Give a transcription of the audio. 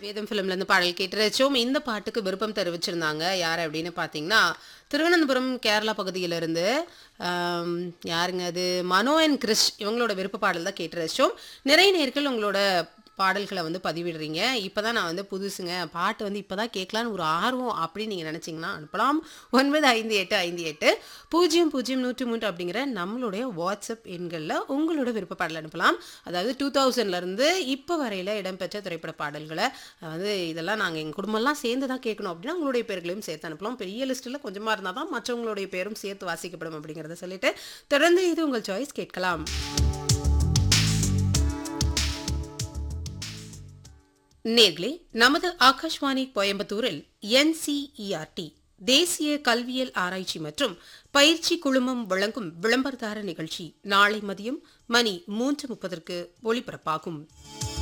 வேதம் ஃபிலிம்லேருந்து பாடல் கேட்டு ரசிச்சோம் இந்த பாட்டுக்கு விருப்பம் தெரிவிச்சிருந்தாங்க யார் அப்படின்னு பார்த்தீங்கன்னா திருவனந்தபுரம் கேரளா பகுதியிலிருந்து ஆம், யாருங்க அது மனோ அண்ட் கிறிஷ் இவங்களோட விருப்ப பாடல் தான் கேட்டு ரசிச்சோம் நிறைய நேர்கள் உங்களோட பாடல்களை வந்து பதிவிடுறீங்க இப்போ தான் நான் வந்து புதுசுங்க பாட்டு வந்து இப்போ தான் கேட்கலான்னு ஒரு ஆர்வம் அப்படின்னு நீங்கள் நினச்சிங்கன்னா அனுப்பலாம் ஒன்பது ஐந்து எட்டு ஐந்து எட்டு பூஜ்ஜியம் பூஜ்ஜியம் நூற்றி மூன்று அப்படிங்கிற நம்மளுடைய வாட்ஸ்அப் எண்களில் உங்களோட விருப்ப பாடல் அனுப்பலாம் அதாவது டூ தௌசண்ட்லேருந்து இப்போ வரையில் இடம்பெற்ற திரைப்பட பாடல்களை வந்து இதெல்லாம் நாங்கள் எங்கள் குடும்பம்லாம் சேர்ந்து தான் கேட்கணும் அப்படின்னா உங்களுடைய பேர்களையும் சேர்த்து அனுப்பலாம் பெரிய லிஸ்ட்டில் கொஞ்சமாக இருந்தால் தான் மற்றவங்களுடைய பேரும் சேர்த்து வாசிக்கப்படும் அப்படிங்கிறத சொல்லிட்டு தொடர்ந்து இது உங்கள் சாய்ஸ் கேட்கலாம் நேர்களே நமது ஆகாஷ்வாணி கோயம்புத்தூரில் என்சிஇஆர்டி தேசிய கல்வியல் ஆராய்ச்சி மற்றும் பயிற்சி குழுமம் வழங்கும் விளம்பரதார நிகழ்ச்சி நாளை மதியம் மணி மூன்று முப்பதற்கு ஒளிபரப்பாகும்